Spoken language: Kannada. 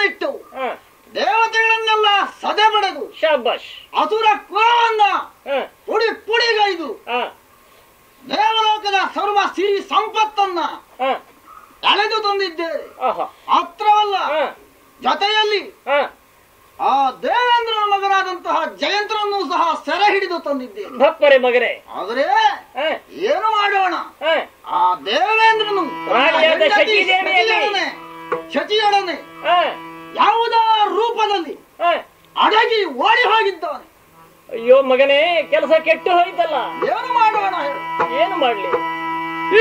ತಂದಿಟ್ಟು ಹ, ದೇವತೆಗಳನ್ನೆಲ್ಲ ಸದೆ ಬಡೆದು ಶಾಬಾಷ್ ಅಸುರ ಕುಲವನ್ನ ಹ, ಪುಡಿ ಪುಡಿಗೈದು ಹ, ದೇವಲೋಕದ ಸರ್ವ ಸಿರಿ ಸಂಪತ್ತನ್ನ ಹ, ಎಳೆದು ತಂದಿದ್ದೇವೆ ಆಹಾ, ಮಾತ್ರವಲ್ಲ ಹ, ಜೊತೆಯಲ್ಲಿ ಹ, ಆ ದೇವೇಂದ್ರನ ಮಗನಾದಂತಹ ಜಯಂತ್ರನ್ನು ಸಹ ಸೆರೆ ಹಿಡಿದು ತಂದಿದ್ದೇನೆ ಭಪ್ಪರೆ ಮಗನೇ ಆದರೆ ಹ, ಏನು ಮಾಡೋಣ ಹ, ಆ ದೇವೇಂದ್ರನು ರಾಜ್ಯದ ಹೆಂಡತಿ ಶಚಿದೇವಿಯಲ್ಲಿ. ಶಚಿಯೊಡನೆ ಶಚಿಯೊಡನೆ ಹ, ಯಾವುದೋ ರೂಪದಲ್ಲಿ ಹ. ಅಡಗಿ ಓಡಿ ಹೋಗಿದ್ದಾನೆ ಅಯ್ಯೋ ಮಗನೇ ಕೆಲಸ ಕೆಟ್ಟು ಹೋಯ್ತಲ್ಲ ಏನು ಮಾಡೋಣ ಹೇಳು ಏನು ಮಾಡ್ಲಿ